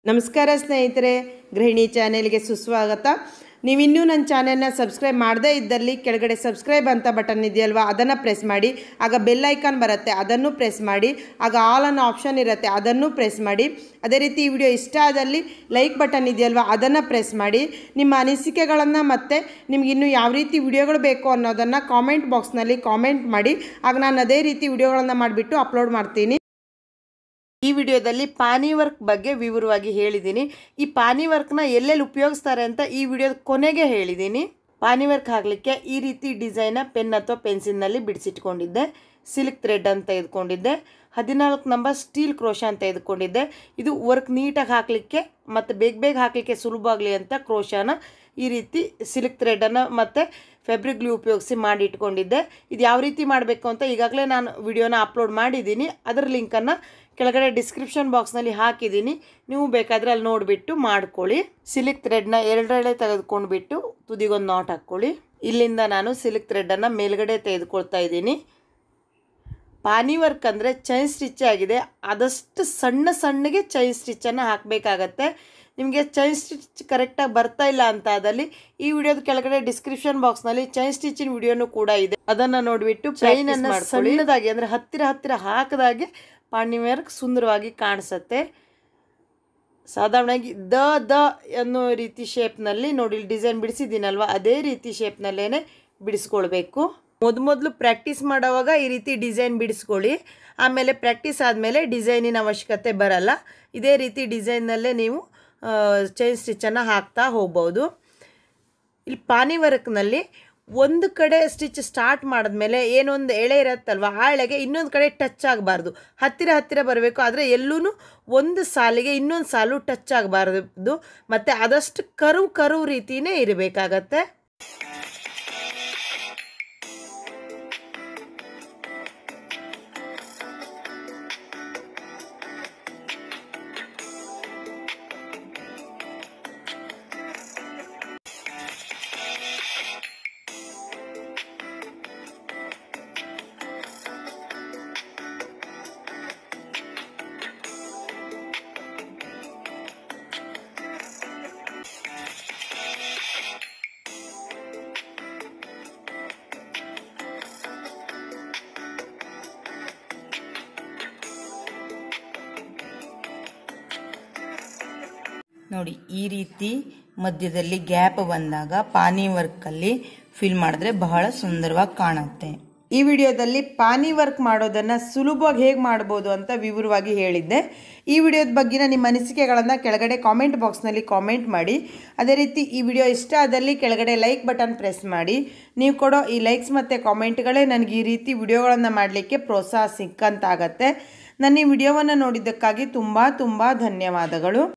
ನಮಸ್ಕಾರ ಸ್ನೇಹಿತರೆ ಗೃಹಿಣಿ ಚಾನೆಲ್ಗೆ ಸುಸ್ವಾಗತ ನೀವಿನ್ನೂ ನನ್ನ ಚಾನೆಲ್ನ ಸಬ್ಸ್ಕ್ರೈಬ್ ಮಾಡದೇ ಇದ್ದಲ್ಲಿ ಕೆಳಗಡೆ ಸಬ್ಸ್ಕ್ರೈಬ್ ಅಂತ ಬಟನ್ ಇದೆಯಲ್ವಾ ಅದನ್ನು ಪ್ರೆಸ್ ಮಾಡಿ ಆಗ ಬೆಲ್ ಐಕಾನ್ ಬರುತ್ತೆ ಅದನ್ನು ಪ್ರೆಸ್ ಮಾಡಿ ಆಗ ಆಲ್ ಅನ್ನೋ ಆಪ್ಷನ್ ಇರುತ್ತೆ ಅದನ್ನು ಪ್ರೆಸ್ ಮಾಡಿ ಅದೇ ರೀತಿ ಈ ವಿಡಿಯೋ ಇಷ್ಟ ಆದಲ್ಲಿ ಲೈಕ್ ಬಟನ್ ಇದೆಯಲ್ವಾ ಅದನ್ನು ಪ್ರೆಸ್ ಮಾಡಿ ನಿಮ್ಮ ಅನಿಸಿಕೆಗಳನ್ನು ಮತ್ತು ನಿಮ್ಗೆ ಇನ್ನೂ ಯಾವ ರೀತಿ ವಿಡಿಯೋಗಳು ಬೇಕು ಅನ್ನೋದನ್ನು ಕಾಮೆಂಟ್ ಬಾಕ್ಸ್ನಲ್ಲಿ ಕಾಮೆಂಟ್ ಮಾಡಿ ಆಗ ನಾನು ಅದೇ ರೀತಿ ವಿಡಿಯೋಗಳನ್ನು ಮಾಡಿಬಿಟ್ಟು ಅಪ್ಲೋಡ್ ಮಾಡ್ತೀನಿ ಈ ವಿಡಿಯೋದಲ್ಲಿ ಪಾನಿ ವರ್ಕ್ ಬಗ್ಗೆ ವಿವರವಾಗಿ ಹೇಳಿದ್ದೀನಿ ಈ ಪಾನಿ ವರ್ಕ್ನ ಎಲ್ಲೆಲ್ಲಿ ಉಪಯೋಗಿಸ್ತಾರೆ ಅಂತ ಈ ವಿಡಿಯೋದ ಕೊನೆಗೆ ಹೇಳಿದ್ದೀನಿ ಪಾನಿ ವರ್ಕ್ ಹಾಕಲಿಕ್ಕೆ ಈ ರೀತಿ ಡಿಸೈನ ಪೆನ್ ಅಥವಾ ಪೆನ್ಸಿಲ್ನಲ್ಲಿ ಬಿಡಿಸಿಟ್ಕೊಂಡಿದ್ದೆ ಸಿಲ್ಕ್ ಥ್ರೆಡ್ ಅಂತ ತೆಗೆದುಕೊಂಡಿದ್ದೆ ಹದಿನಾಲ್ಕು ನಂಬರ್ ಸ್ಟೀಲ್ ಕ್ರೋಶ ಅಂತ ತೆಗೆದುಕೊಂಡಿದ್ದೆ ಇದು ವರ್ಕ್ ನೀಟಾಗಿ ಹಾಕಲಿಕ್ಕೆ ಮತ್ತು ಬೇಗ ಬೇಗ ಹಾಕಲಿಕ್ಕೆ ಸುಲಭ ಆಗಲಿ ಅಂತ ಕ್ರೋಶನ ಈ ರೀತಿ ಸಿಲ್ಕ್ ಥ್ರೆಡನ್ನು ಮತ್ತು ಫೆಬ್ರಿಕ್ ಗ್ಲೂ ಉಪಯೋಗಿಸಿ ಮಾಡಿ ಇಟ್ಕೊಂಡಿದ್ದೆ ಇದು ಯಾವ ರೀತಿ ಮಾಡಬೇಕು ಅಂತ ಈಗಾಗಲೇ ನಾನು ವಿಡಿಯೋನ ಅಪ್ಲೋಡ್ ಮಾಡಿದ್ದೀನಿ ಅದರ ಲಿಂಕನ್ನು ಕೆಳಗಡೆ ಡಿಸ್ಕ್ರಿಪ್ಷನ್ ಬಾಕ್ಸ್ನಲ್ಲಿ ಹಾಕಿದ್ದೀನಿ ನೀವು ಬೇಕಾದರೆ ಅಲ್ಲಿ ನೋಡಿಬಿಟ್ಟು ಮಾಡ್ಕೊಳ್ಳಿ ಸಿಲ್ಕ್ ಥ್ರೆಡ್ನ ಎರಡೆರಡೆ ತೆಗೆದುಕೊಂಡ್ಬಿಟ್ಟು ತುದಿಗೊಂದು ನಾಟ್ ಹಾಕ್ಕೊಳ್ಳಿ ಇಲ್ಲಿಂದ ನಾನು ಸಿಲ್ಕ್ ಥ್ರೆಡನ್ನು ಮೇಲ್ಗಡೆ ತೆಗೆದುಕೊಳ್ತಾ ಇದ್ದೀನಿ ಪಾನಿ ವರ್ಕ್ ಅಂದರೆ ಚೈನ್ ಸ್ಟಿಚ್ ಆಗಿದೆ ಆದಷ್ಟು ಸಣ್ಣ ಸಣ್ಣಗೆ ಚೈನ್ ಸ್ಟಿಚ್ಚನ್ನು ಹಾಕಬೇಕಾಗತ್ತೆ ನಿಮಗೆ ಚೈನ್ ಸ್ಟಿಚ್ ಕರೆಕ್ಟಾಗಿ ಬರ್ತಾ ಇಲ್ಲ ಅಂತ ಆದಲ್ಲಿ ಈ ವಿಡಿಯೋದ ಕೆಳಗಡೆ ಡಿಸ್ಕ್ರಿಪ್ಷನ್ ಬಾಕ್ಸ್ನಲ್ಲಿ ಚೈನ್ ಸ್ಟಿಚಿನ ವಿಡಿಯೋನು ಕೂಡ ಇದೆ ಅದನ್ನು ನೋಡಿಬಿಟ್ಟು ಚೈನನ್ನು ಸಣ್ಣದಾಗಿ ಅಂದರೆ ಹತ್ತಿರ ಹತ್ತಿರ ಹಾಕದಾಗೆ ಪಾನಿ ವರ್ಕ್ ಸುಂದರವಾಗಿ ಕಾಣಿಸುತ್ತೆ ಸಾಧಾರಣವಾಗಿ ದ ದ ಅನ್ನೋ ರೀತಿ ಶೇಪ್ನಲ್ಲಿ ನೋಡಿ ಡಿಸೈನ್ ಬಿಡಿಸಿದ್ದೀನಲ್ವ ಅದೇ ರೀತಿ ಶೇಪ್ನಲ್ಲೇ ಬಿಡಿಸ್ಕೊಳ್ಬೇಕು ಮೊದ್ ಮೊದಲು ಪ್ರಾಕ್ಟೀಸ್ ಮಾಡೋವಾಗ ಈ ರೀತಿ ಡಿಸೈನ್ ಬಿಡಿಸ್ಕೊಳ್ಳಿ ಆಮೇಲೆ ಪ್ರಾಕ್ಟೀಸ್ ಆದಮೇಲೆ ಡಿಸೈನಿನ ಅವಶ್ಯಕತೆ ಬರಲ್ಲ ಇದೇ ರೀತಿ ಡಿಸೈನ್ನಲ್ಲೇ ನೀವು ಚೈನ್ ಸ್ಟಿಚ್ಚನ್ನು ಹಾಕ್ತಾ ಹೋಗ್ಬೋದು ಇಲ್ಲಿ ಪಾನಿ ವರ್ಕ್ನಲ್ಲಿ ಒಂದು ಕಡೆ ಸ್ಟಿಚ್ ಸ್ಟಾರ್ಟ್ ಮಾಡಿದ್ಮೇಲೆ ಏನೊಂದು ಎಳೆ ಇರುತ್ತಲ್ವ ಆ ಎಳೆಗೆ ಇನ್ನೊಂದು ಕಡೆ ಟಚ್ ಆಗಬಾರ್ದು ಹತ್ತಿರ ಹತ್ತಿರ ಬರಬೇಕು ಆದರೆ ಎಲ್ಲೂ ಒಂದು ಸಾಲಿಗೆ ಇನ್ನೊಂದು ಸಾಲು ಟಚ್ ಆಗಬಾರ್ದು ಮತ್ತು ಆದಷ್ಟು ಕರು ಕರು ರೀತಿಯೇ ಇರಬೇಕಾಗತ್ತೆ ನೋಡಿ ಈ ರೀತಿ ಮಧ್ಯದಲ್ಲಿ ಗ್ಯಾಪ್ ಬಂದಾಗ ಪಾನಿ ವರ್ಕಲ್ಲಿ ಫಿಲ್ ಮಾಡಿದ್ರೆ ಬಹಳ ಸುಂದರವಾಗಿ ಕಾಣುತ್ತೆ ಈ ವಿಡಿಯೋದಲ್ಲಿ ಪಾನಿ ವರ್ಕ್ ಮಾಡೋದನ್ನು ಸುಲಭವಾಗಿ ಹೇಗೆ ಮಾಡ್ಬೋದು ಅಂತ ವಿವರವಾಗಿ ಹೇಳಿದ್ದೆ ಈ ವಿಡಿಯೋದ ಬಗ್ಗಿನ ನಿಮ್ಮ ಅನಿಸಿಕೆಗಳನ್ನು ಕೆಳಗಡೆ ಕಾಮೆಂಟ್ ಬಾಕ್ಸ್ನಲ್ಲಿ ಕಾಮೆಂಟ್ ಮಾಡಿ ಅದೇ ರೀತಿ ಈ ವಿಡಿಯೋ ಇಷ್ಟ ಆದಲ್ಲಿ ಕೆಳಗಡೆ ಲೈಕ್ ಬಟನ್ ಪ್ರೆಸ್ ಮಾಡಿ ನೀವು ಕೊಡೋ ಈ ಲೈಕ್ಸ್ ಮತ್ತು ಕಾಮೆಂಟ್ಗಳೇ ನನಗೆ ಈ ರೀತಿ ವಿಡಿಯೋಗಳನ್ನು ಮಾಡಲಿಕ್ಕೆ ಪ್ರೋತ್ಸಾಹ ಸಿಕ್ಕಂತಾಗತ್ತೆ ನನ್ನ ಈ ವಿಡಿಯೋವನ್ನು ನೋಡಿದ್ದಕ್ಕಾಗಿ ತುಂಬ ತುಂಬ ಧನ್ಯವಾದಗಳು